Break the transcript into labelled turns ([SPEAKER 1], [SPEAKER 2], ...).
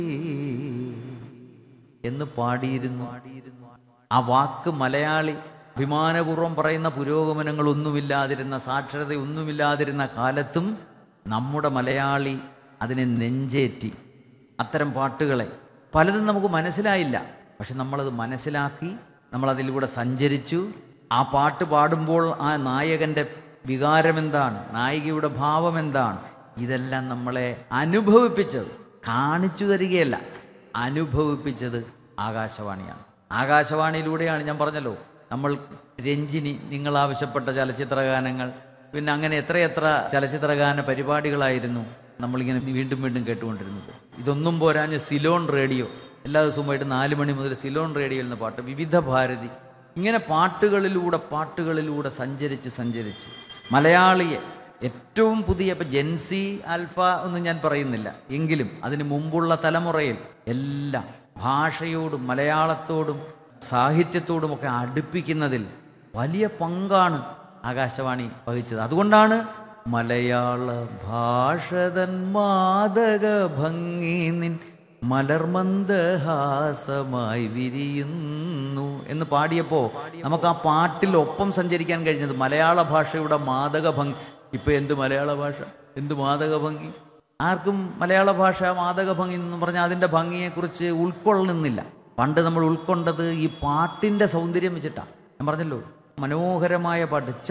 [SPEAKER 1] എന്ന് പാടിയിരുന്നു ആ വാക്ക് മലയാളി അഭിമാനപൂർവ്വം പറയുന്ന പുരോഗമനങ്ങളൊന്നുമില്ലാതിരുന്ന സാക്ഷരതയൊന്നുമില്ലാതിരുന്ന കാലത്തും നമ്മുടെ മലയാളി അതിനെ നെഞ്ചേറ്റി അത്തരം പാട്ടുകളെ പലതും നമുക്ക് മനസ്സിലായില്ല പക്ഷെ നമ്മളത് മനസ്സിലാക്കി നമ്മളതിലൂടെ സഞ്ചരിച്ചു ആ പാട്ട് പാടുമ്പോൾ ആ നായകൻ്റെ വികാരം എന്താണ് നായികയുടെ ഭാവം എന്താണ് ഇതെല്ലാം നമ്മളെ അനുഭവിപ്പിച്ചത് കാണിച്ചു തരികയല്ല അനുഭവിപ്പിച്ചത് ആകാശവാണിയാണ് ആകാശവാണിയിലൂടെയാണ് ഞാൻ പറഞ്ഞല്ലോ നമ്മൾ രഞ്ജിനി നിങ്ങൾ ആവശ്യപ്പെട്ട ചലച്ചിത്ര ഗാനങ്ങൾ പിന്നെ അങ്ങനെ എത്രയെത്ര ചലച്ചിത്ര ഗാന പരിപാടികളായിരുന്നു നമ്മളിങ്ങനെ വീണ്ടും വീണ്ടും കേട്ടുകൊണ്ടിരുന്നത് ഇതൊന്നും പോരാഞ്ഞ് സിലോൺ റേഡിയോ എല്ലാ ദിവസവും വൈകിട്ട് നാല് മണി മുതൽ സിലോൺ റേഡിയോയിൽ നിന്ന് പാട്ട് വിവിധ ഭാരതി ഇങ്ങനെ പാട്ടുകളിലൂടെ പാട്ടുകളിലൂടെ സഞ്ചരിച്ച് സഞ്ചരിച്ച് മലയാളിയെ ഏറ്റവും പുതിയ ഇപ്പം ജെൻസി ആൽഫ ഒന്നും ഞാൻ പറയുന്നില്ല എങ്കിലും അതിന് മുമ്പുള്ള തലമുറയിൽ എല്ലാം ഭാഷയോടും മലയാളത്തോടും സാഹിത്യത്തോടുമൊക്കെ അടുപ്പിക്കുന്നതിൽ വലിയ പങ്കാണ് ആകാശവാണി വഹിച്ചത് അതുകൊണ്ടാണ് മലയാള ഭാഷതൻ മാതക ഭംഗി നിൻ മലർമന്ദഹാസമായി വിരിയുന്നു എന്ന് പാടിയപ്പോൾ നമുക്ക് ആ പാട്ടിൽ ഒപ്പം സഞ്ചരിക്കാൻ കഴിഞ്ഞത് മലയാള ഭാഷയുടെ മാതക ഭംഗി ഇപ്പം എന്ത് മലയാള ഭാഷ എന്ത് മാതക ഭംഗി ആർക്കും മലയാള ഭാഷ മാതക ഭംഗി എന്ന് പറഞ്ഞാൽ അതിൻ്റെ ഭംഗിയെക്കുറിച്ച് ഉൾക്കൊള്ളുന്നില്ല പണ്ട് നമ്മൾ ഉൾക്കൊണ്ടത് ഈ പാട്ടിൻ്റെ സൗന്ദര്യം വെച്ചിട്ടാണ് ഞാൻ പറഞ്ഞല്ലോ മനോഹരമായ പാട്ട്